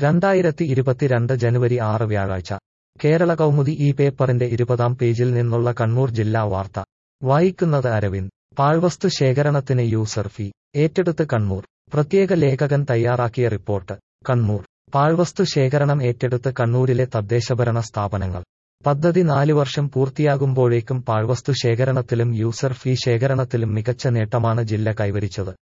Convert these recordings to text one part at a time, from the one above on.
രണ്ടായിരത്തി ഇരുപത്തിരണ്ട് ജനുവരി ആറ് വ്യാഴാഴ്ച കേരള കൗമുദി ഈ പേപ്പറിന്റെ ഇരുപതാം പേജിൽ നിന്നുള്ള കണ്ണൂർ ജില്ലാ വാർത്ത വായിക്കുന്നത് അരവിന്ദ് പാഴ്വസ്തു ശേഖരണത്തിന് യൂസർ ഫീ ഏറ്റെടുത്ത് കണ്ണൂർ പ്രത്യേക ലേഖകൻ തയ്യാറാക്കിയ റിപ്പോർട്ട് കണ്ണൂർ പാഴ്വസ്തു ശേഖരണം ഏറ്റെടുത്ത് കണ്ണൂരിലെ തദ്ദേശഭരണ സ്ഥാപനങ്ങൾ പദ്ധതി നാല് വർഷം പൂർത്തിയാകുമ്പോഴേക്കും പാഴ്വസ്തു ശേഖരണത്തിലും യൂസർ ഫീ ശേഖരണത്തിലും മികച്ച നേട്ടമാണ് ജില്ല കൈവരിച്ചത്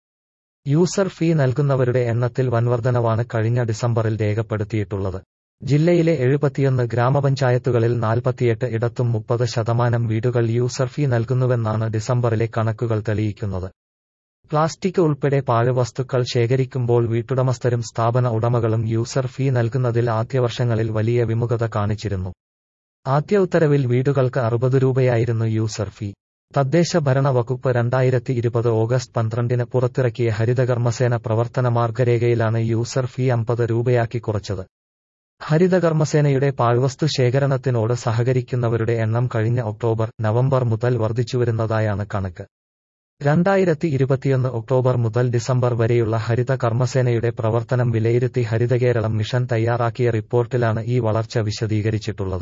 യൂസർ ഫീ നൽകുന്നവരുടെ എണ്ണത്തിൽ വൻവർധനവാണ് കഴിഞ്ഞ ഡിസംബറിൽ രേഖപ്പെടുത്തിയിട്ടുള്ളത് ജില്ലയിലെ എഴുപത്തിയൊന്ന് ഗ്രാമപഞ്ചായത്തുകളിൽ നാൽപ്പത്തിയെട്ട് ഇടത്തും മുപ്പത് ശതമാനം വീടുകൾ യൂസർ ഫീ നൽകുന്നുവെന്നാണ് ഡിസംബറിലെ കണക്കുകൾ തെളിയിക്കുന്നത് പ്ലാസ്റ്റിക് ഉൾപ്പെടെ പാഴ്വസ്തുക്കൾ ശേഖരിക്കുമ്പോൾ വീട്ടുടമസ്ഥരും സ്ഥാപന ഉടമകളും യൂസർ ഫീ നൽകുന്നതിൽ ആദ്യവർഷങ്ങളിൽ വലിയ വിമുഖത കാണിച്ചിരുന്നു ആദ്യ ഉത്തരവിൽ വീടുകൾക്ക് അറുപത് രൂപയായിരുന്നു യൂസർ ഫീ തദ്ദേശ ഭരണ വകുപ്പ് രണ്ടായിരത്തി ഇരുപത് ഓഗസ്റ്റ് പന്ത്രണ്ടിന് പുറത്തിറക്കിയ ഹരിതകർമ്മസേന പ്രവർത്തന മാർഗരേഖയിലാണ് യൂസർ ഫീ അമ്പത് രൂപയാക്കി കുറച്ചത് ഹരിതകർമ്മസേനയുടെ പാഴ്വസ്തു ശേഖരണത്തിനോട് സഹകരിക്കുന്നവരുടെ എണ്ണം കഴിഞ്ഞ ഒക്ടോബർ നവംബർ മുതൽ വർദ്ധിച്ചുവരുന്നതായാണ് കണക്ക് രണ്ടായിരത്തി ഇരുപത്തിയൊന്ന് ഒക്ടോബർ മുതൽ ഡിസംബർ വരെയുള്ള ഹരിത കർമ്മസേനയുടെ പ്രവർത്തനം വിലയിരുത്തി ഹരിതകേരളം മിഷൻ തയ്യാറാക്കിയ റിപ്പോർട്ടിലാണ് ഈ വളർച്ച വിശദീകരിച്ചിട്ടുള്ളത്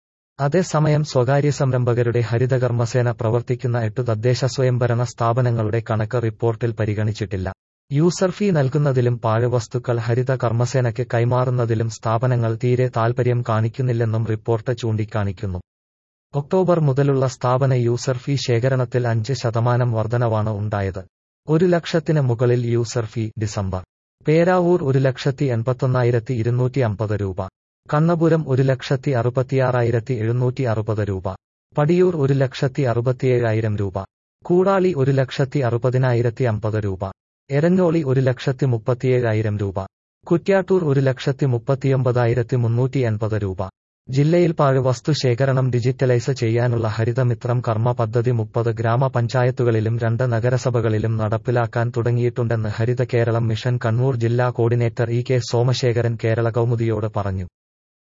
അതേസമയം സ്വകാര്യ സംരംഭകരുടെ ഹരിതകർമ്മസേന പ്രവർത്തിക്കുന്ന എട്ട് തദ്ദേശ സ്വയംഭരണ സ്ഥാപനങ്ങളുടെ കണക്ക് റിപ്പോർട്ടിൽ പരിഗണിച്ചിട്ടില്ല യൂസർ ഫീ നൽകുന്നതിലും പാഴ്വസ്തുക്കൾ ഹരിത കർമ്മസേനയ്ക്ക് കൈമാറുന്നതിലും സ്ഥാപനങ്ങൾ തീരെ താൽപര്യം കാണിക്കുന്നില്ലെന്നും റിപ്പോർട്ട് ചൂണ്ടിക്കാണിക്കുന്നു ഒക്ടോബർ മുതലുള്ള സ്ഥാപന യൂസർ ഫീ ശേഖരണത്തിൽ അഞ്ച് ശതമാനം വർധനവാണ് ഉണ്ടായത് ഒരു ലക്ഷത്തിന് മുകളിൽ യൂസർ ഫീ ഡിസംബർ പേരാവൂർ ഒരു ലക്ഷത്തി എൺപത്തൊന്നായിരത്തി ഇരുന്നൂറ്റി അമ്പത് രൂപ കണ്ണപുരം ഒരു ലക്ഷത്തി അറുപത്തിയാറായിരത്തി എഴുന്നൂറ്റി അറുപത് രൂപ പടിയൂർ ഒരു ലക്ഷത്തി അറുപത്തിയേഴായിരം രൂപ കൂടാളി ഒരു ലക്ഷത്തി അറുപതിനായിരത്തി അമ്പത് രൂപ എരഞ്ഞോളി ഒരു ലക്ഷത്തി മുപ്പത്തിയേഴായിരം രൂപ കുറ്റ്യാട്ടൂർ ഒരു ലക്ഷത്തി മുപ്പത്തിയൊമ്പതായിരത്തി മുന്നൂറ്റി എൺപത് രൂപ ജില്ലയിൽ പാഴ്വസ്തു ശേഖരണം ഡിജിറ്റലൈസ് ചെയ്യാനുള്ള ഹരിതമിത്രം കർമ്മ പദ്ധതി മുപ്പത് ഗ്രാമപഞ്ചായത്തുകളിലും രണ്ട് നഗരസഭകളിലും നടപ്പിലാക്കാൻ തുടങ്ങിയിട്ടുണ്ടെന്ന് ഹരിത കേരളം മിഷൻ കണ്ണൂർ ജില്ലാ coordinator E K Somasekharan Kerala കൗമുദിയോട് പറഞ്ഞു